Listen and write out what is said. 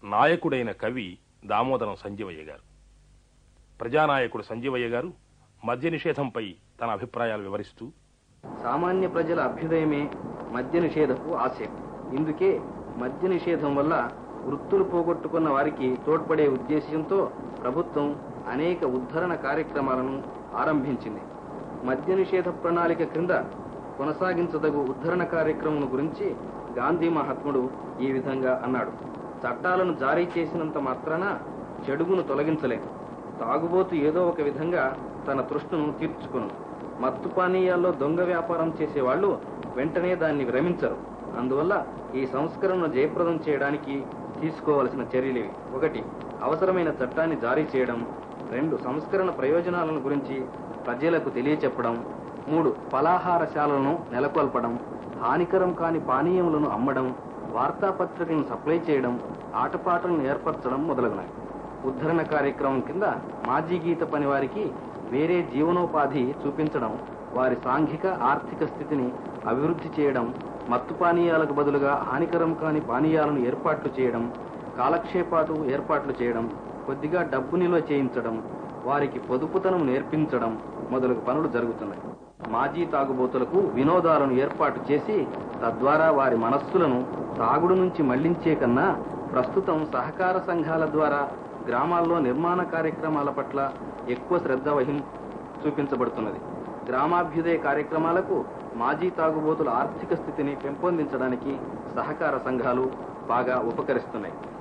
నాయకుడైన కవి దామోదరం సంజీవయ్య గారు ప్రజానాయకుడు సంజీవయ్య గారు మద్య నిషేధంపై తన అభిప్రాయాలు వివరిస్తూ సామాన్య ప్రజల అభ్యుదయమే మద్య నిషేధపు ఆశయం ఇందుకే మద్య నిషేధం వల్ల వృత్తులు పోగొట్టుకున్న వారికి తోడ్పడే ఉద్దేశ్యంతో ప్రభుత్వం అనేక ఉద్ధరణ కార్యక్రమాలను ఆరంభించింది మద్య నిషేధ ప్రణాళిక క్రింద కొనసాగించదగు ఉద్ధరణ కార్యక్రమం గురించి గాంధీ మహాత్ముడు ఈ విధంగా అన్నాడు చట్టాలను జారీ చేసినంత మాత్రాన చెడుగును తొలగించలేం తాగుబోతు ఏదో ఒక విధంగా తన తృష్ణను తీర్చుకును మత్తు పానీయాల్లో దొంగ వ్యాపారం చేసేవాళ్లు వెంటనే దాన్ని విరమించరు అందువల్ల ఈ సంస్కరణను జయప్రదం చేయడానికి తీసుకోవలసిన చర్యలేవి ఒకటి అవసరమైన చట్టాన్ని జారీ చేయడం రెండు సంస్కరణ ప్రయోజనాలను గురించి ప్రజలకు తెలియచెప్పడం మూడు ఫలాహారశాలను నెలకొల్పడం హానికరం కాని పానీయములను అమ్మడం వార్తాపత్రికలను సప్లై చేయడం ఆటపాటలను ఏర్పరచడం మొదలగునవి ఉద్ధరణ కార్యక్రమం కింద మాజీ గీత పని వారికి వేరే జీవనోపాధి చూపించడం వారి సాంఘిక ఆర్థిక స్థితిని అభివృద్ధి చేయడం మత్తు పానీయాలకు బదులుగా హానికరం కాని పానీయాలను ఏర్పాట్లు చేయడం కాలక్షేపాటు ఏర్పాట్లు చేయడం కొద్దిగా డబ్బు నిల్వ చేయించడం వారికి పొదుపుతనం నేర్పించడం మొదలగు పనులు జరుగుతున్నాయి మాజీ తాగుబోతులకు వినోదాలను ఏర్పాటు చేసి తద్వారా వారి మనస్సులను తాగుడు నుంచి మళ్లించే కన్నా ప్రస్తుతం సహకార సంఘాల ద్వారా గ్రామాల్లో నిర్మాణ కార్యక్రమాల పట్ల ఎక్కువ శ్రద్ధ వహిం చూపించబడుతున్నది గ్రామాభ్యుదయ కార్యక్రమాలకు మాజీ తాగుబోతుల ఆర్థిక స్థితిని పెంపొందించడానికి సహకార సంఘాలు బాగా ఉపకరిస్తున్నాయి